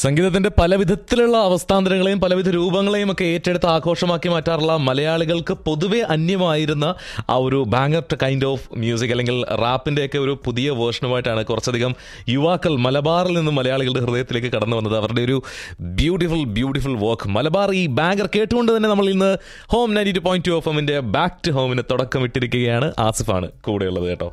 സംഗീതത്തിന്റെ പല വിധത്തിലുള്ള അവസ്ഥാന്തരങ്ങളെയും പലവിധ രൂപങ്ങളെയും ഒക്കെ ഏറ്റെടുത്ത് ആഘോഷമാക്കി മാറ്റാറുള്ള മലയാളികൾക്ക് പൊതുവെ അന്യമായിരുന്ന ആ ഒരു ബാങ്കർ കൈൻഡ് ഓഫ് മ്യൂസിക് അല്ലെങ്കിൽ റാപ്പിന്റെ ഒക്കെ ഒരു പുതിയ വേർഷനുമായിട്ടാണ് കുറച്ചധികം യുവാക്കൾ മലബാറിൽ നിന്ന് മലയാളികളുടെ ഹൃദയത്തിലേക്ക് കടന്നു വന്നത് അവരുടെ ഒരു ബ്യൂട്ടിഫുൾ ബ്യൂട്ടിഫുൾ വർക്ക് മലബാർ ഈ ബാങ്കർ കേട്ടുകൊണ്ട് തന്നെ നമ്മൾ ഇന്ന് home ninety two point two F എമ്മിന്റെ ബാക്ക് ടു ഹോമിന് തുടക്കമിട്ടിരിക്കുകയാണ് ആസിഫാണ് കൂടെയുള്ളത് കേട്ടോ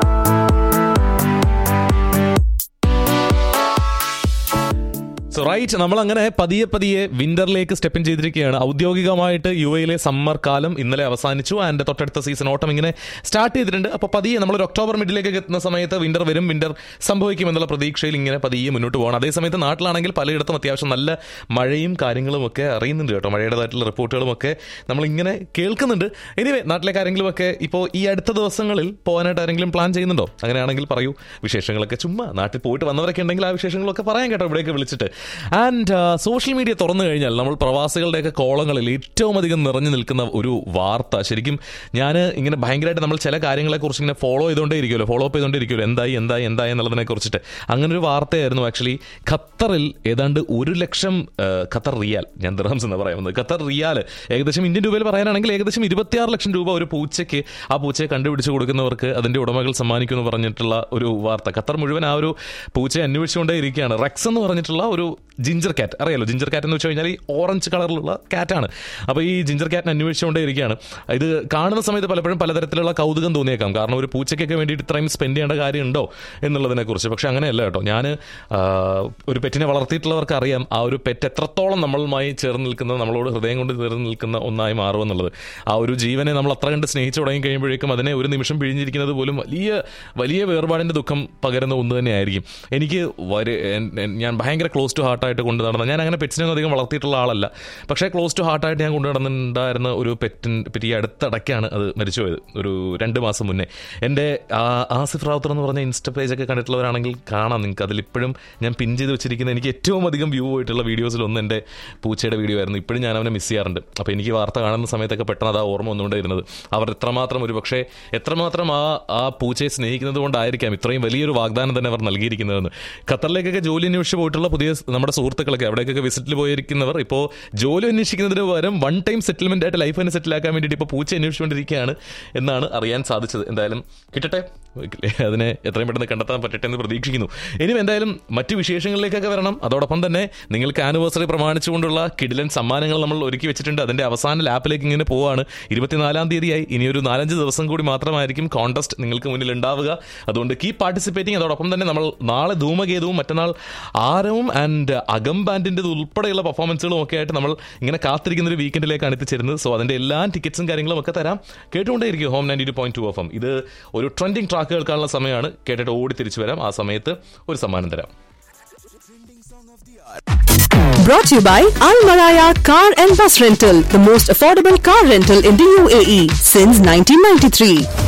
സോ റൈറ്റ് നമ്മൾ അങ്ങനെ പതിയെ പതിയെ വിന്ററിലേക്ക് സ്റ്റെപ്പ് ഇൻ ചെയ്തിരിക്കുകയാണ് ഔദ്യോഗികമായിട്ട് യു എയിലെ സമ്മർ കാലം ഇന്നലെ അവസാനിച്ചു ആൻഡ് തൊട്ടടുത്ത സീസൺ ഓട്ടം ഇങ്ങനെ സ്റ്റാർട്ട് ചെയ്തിട്ടുണ്ട് അപ്പോൾ പതിയെ നമ്മൾ ഒരു ഒക്ടോബർ മിഡിലേക്ക് എത്തുന്ന സമയത്ത് വിന്റർ വരും വിന്റർ സംഭവിക്കും എന്നുള്ള പ്രതീക്ഷയിൽ ഇങ്ങനെ പതിയെ മുന്നോട്ട് പോകണം അതേസമയത്ത് നാട്ടിലാണെങ്കിൽ പലയിടത്തും അത്യാവശ്യം നല്ല മഴയും കാര്യങ്ങളും ഒക്കെ അറിയുന്നുണ്ട് കേട്ടോ മഴയുടേതായിട്ടുള്ള റിപ്പോർട്ടുകളും ഒക്കെ നമ്മൾ ഇങ്ങനെ കേൾക്കുന്നുണ്ട് എനിവേ നാട്ടിലെ കാര്യങ്ങളും ഒക്കെ ഇപ്പോൾ ഈ അടുത്ത ദിവസങ്ങളിൽ പോകാനായിട്ട് ആരെങ്കിലും പ്ലാൻ ചെയ്യുന്നുണ്ടോ അങ്ങനെയാണെങ്കിൽ പറയൂ വിശേഷങ്ങളൊക്കെ ചുമ്മാ നാട്ടിൽ പോയിട്ട് വന്നവരൊക്കെ ഉണ്ടെങ്കിൽ ആ വിശേഷങ്ങളൊക്കെ പറയാൻ കേട്ടോ ഇവിടേക്ക് വിളിച്ചിട്ട് ആൻഡ് സോഷ്യൽ മീഡിയ തുറന്നു കഴിഞ്ഞാൽ നമ്മൾ പ്രവാസികളുടെയൊക്കെ കോളങ്ങളിൽ ഏറ്റവും അധികം നിറഞ്ഞു നിൽക്കുന്ന ഒരു വാർത്ത ശരിക്കും ഞാൻ ഇങ്ങനെ ഭയങ്കരമായിട്ട് നമ്മൾ ചില കാര്യങ്ങളെക്കുറിച്ച് ഇങ്ങനെ ഫോളോ ചെയ്തുകൊണ്ടേ ഇരിക്കുമല്ലോ ഫോളോ അപ്പ് ചെയ്തുകൊണ്ടേ ഇരിക്കുമല്ലോ എന്തായി എന്തായി എന്തായി എന്നുള്ളതിനെ കുറിച്ചിട്ട് അങ്ങനെ ഒരു വാർത്തയായിരുന്നു ആക്ച്വലി ഖത്തറിൽ ഏതാണ്ട് ഒരു ലക്ഷം ആ, ഖത്തർ റിയാൽ ഞാൻ ദിർഹംസ് എന്ന് പറയുന്നത് ഖത്തർ റിയാൽ ഏകദേശം ഇന്ത്യൻ രൂപയിൽ പറയാനാണെങ്കിൽ ഏകദേശം ഇരുപത്തിയാറ് ലക്ഷം രൂപ ഒരു പൂച്ചയ്ക്ക് ആ പൂച്ചയെ കണ്ടുപിടിച്ച് കൊടുക്കുന്നവർക്ക് അതിന്റെ ഉടമകൾ സമ്മാനിക്കുമെന്ന് പറഞ്ഞിട്ടുള്ള ഒരു വാർത്ത ഖത്തർ മുഴുവൻ ആ ഒരു പൂച്ചയെ അന്വേഷിച്ചുകൊണ്ടേ ഇരിക്കുകയാണ് റെക്സ് എന്ന് പറഞ്ഞിട്ടുള്ള ഒരു ജിഞ്ചർ കാറ്റ് അറിയാലോ ജിഞ്ചർ കാറ്റ് എന്ന് വെച്ച് കഴിഞ്ഞാൽ ഈ ഓറഞ്ച് കളറിലുള്ള കാറ്റാണ് അപ്പോൾ ഈ ജിഞ്ചർ കാറ്റിനെ അന്വേഷിച്ചുകൊണ്ടേ ഇരിക്കുകയാണ് ഇത് കാണുന്ന സമയത്ത് പലപ്പോഴും പലതരത്തിലുള്ള കൗതുകം തോന്നിയേക്കാം കാരണം ഒരു പൂച്ചയ്ക്കൊക്കെ വേണ്ടിയിട്ട് ഇത്രയും സ്പെൻഡ് ചെയ്യേണ്ട കാര്യമുണ്ടോ എന്നുള്ളതിനെക്കുറിച്ച് പക്ഷെ അങ്ങനെയല്ല കേട്ടോ ഞാൻ ഒരു പെറ്റിനെ വളർത്തിയിട്ടുള്ളവർക്ക് അറിയാം ആ ഒരു പെറ്റ് എത്രത്തോളം നമ്മളുമായി ചേർന്ന് നിൽക്കുന്നത് നമ്മളോട് ഹൃദയം കൊണ്ട് ചേർന്ന് നിൽക്കുന്ന ഒന്നായി മാറുമെന്നുള്ളത് ആ ഒരു ജീവനെ നമ്മൾ അത്ര കണ്ട് സ്നേഹിച്ചു തുടങ്ങി കഴിയുമ്പോഴേക്കും അതിനെ ഒരു നിമിഷം പിഴിഞ്ഞിരിക്കുന്നത് പോലും വലിയ വലിയ വേർപാടിൻ്റെ ദുഃഖം പകരുന്ന ഒന്ന് തന്നെയായിരിക്കും എനിക്ക് വരെ എൻ- എൻ- ഞാൻ ഭയങ്കര ക്ലോസ് ടു ഹാർട്ടായിട്ട് കൊണ്ടു നടന്ന ഞാൻ അങ്ങനെ പെറ്റ്സിനെ ഒന്നും അധികം വളർത്തിയിട്ടുള്ള ആളല്ല പക്ഷേ ക്ലോസ് ടു ഹാർട്ടായിട്ട് ഞാൻ കൊണ്ടു നടന്നിട്ടുണ്ടായിരുന്ന ഒരു പെറ്റിൻ പറ്റി ഈ അടുത്തിടയ്ക്കാണ് അത് മരിച്ചുപോയത് ഒരു രണ്ട് മാസം മുന്നേ എൻ്റെ ആ ആസിഫ് റാവുത്തർ എന്ന് പറഞ്ഞ ഇൻസ്റ്റ പേജൊക്കെ കണ്ടിട്ടുള്ളവരാണെങ്കിൽ കാണാം നിങ്ങൾക്ക് അതിലിപ്പോഴും ഞാൻ പിൻ ചെയ്ത് വെച്ചിരിക്കുന്ന എനിക്ക് ഏറ്റവും അധികം വ്യൂ പോയിട്ടുള്ള വീഡിയോസിൽ ഒന്ന് എൻ്റെ പൂച്ചയുടെ വീഡിയോ ആയിരുന്നു ഇപ്പോഴും ഞാൻ അവനെ മിസ് ചെയ്യാറുണ്ട് അപ്പോൾ എനിക്ക് വാർത്ത കാണുന്ന സമയത്തൊക്കെ പെട്ടെന്ന് അത് ആ ഓർമ്മ വന്നുകൊണ്ടിരുന്നത് അവർ എത്രമാത്രം ഒരു പക്ഷേ എത്രമാത്രം ആ ആ പൂച്ചയെ സ്നേഹിക്കുന്നത് കൊണ്ടായിരിക്കാം ഇത്രയും വലിയൊരു വാഗ്ദാനം തന്നെ അവർ നൽകിയിരിക്കുന്നതെന്ന് ഖത്തറിലേക്കൊക്കെ ജോലി അന്വേഷിച്ച് പോയിട്ടുള്ള പുതിയ സ് നമ്മുടെ സുഹൃത്തുക്കളൊക്കെ അവിടേക്കൊക്കെ വിസിറ്റിൽ പോയിരിക്കുന്നവർ ഇപ്പോൾ ജോലി അന്വേഷിക്കുന്നതിന് പകരം വൺ ടൈം സെറ്റിൽമെന്റ് ആയിട്ട് ലൈഫ് തന്നെ സെറ്റിലാക്കാൻ വേണ്ടിയിട്ട് ഇപ്പോൾ പൂച്ച അന്വേഷിച്ചുകൊണ്ടിരിക്കുകയാണ് എന്നാണ് അറിയാൻ സാധിച്ചത് എന്തായാലും കിട്ടട്ടെ അതിനെ എത്രയും പെട്ടെന്ന് കണ്ടെത്താൻ പറ്റട്ടെ എന്ന് പ്രതീക്ഷിക്കുന്നു ഇനിയും എന്തായാലും മറ്റു വിശേഷങ്ങളിലേക്കൊക്കെ വരണം അതോടൊപ്പം തന്നെ നിങ്ങൾക്ക് ആനിവേഴ്സറി പ്രമാണിച്ചുകൊണ്ടുള്ള കിടിലൻ സമ്മാനങ്ങൾ നമ്മൾ ഒരുക്കി വെച്ചിട്ടുണ്ട് അതിന്റെ അവസാന ലാപ്പിലേക്ക് ഇങ്ങനെ പോവാണ് ഇരുപത്തിനാലാം തീയതിയായി ഇനി ഒരു നാലഞ്ച് ദിവസം കൂടി മാത്രമായിരിക്കും കോൺടെസ്റ്റ് നിങ്ങൾക്ക് മുന്നിൽ ഉണ്ടാവുക അതുകൊണ്ട് കീപ് പാർട്ടിസിപ്പേറ്റിംഗ് അതോടൊപ്പം തന്നെ നമ്മൾ നാളെ ധൂമകേതുവും മറ്റന്നാൾ ആരവും ആൻഡ് അകം ബാൻഡിൻ്റെ ഉൾപ്പെടെയുള്ള പെർഫോമൻസുകളും ഒക്കെ ആയിട്ട് നമ്മൾ ഇങ്ങനെ കാത്തിരിക്കുന്ന ഒരു വീക്കെൻഡിലേക്കാണ് എത്തിച്ചേരുന്നത് സോ അതിന്റെ എല്ലാ ടിക്കറ്റ്സും കാര്യങ്ങളും ഒക്കെ തരാം കേട്ടുകൊണ്ടേയിരിക്കും home ninety two point two F M ഇത് ഒരു ട്രെൻഡിങ് ട്രാക്ക് കേൾക്കാനുള്ള സമയമാണ് കേട്ടിട്ട് ഓടി തിരിച്ചു വരാം ആ സമയത്ത് ഒരു സമ്മാനം തരാം Brought to you by Al Maraya Car and Bus Rental, the most affordable car rental in the UAE since 1993.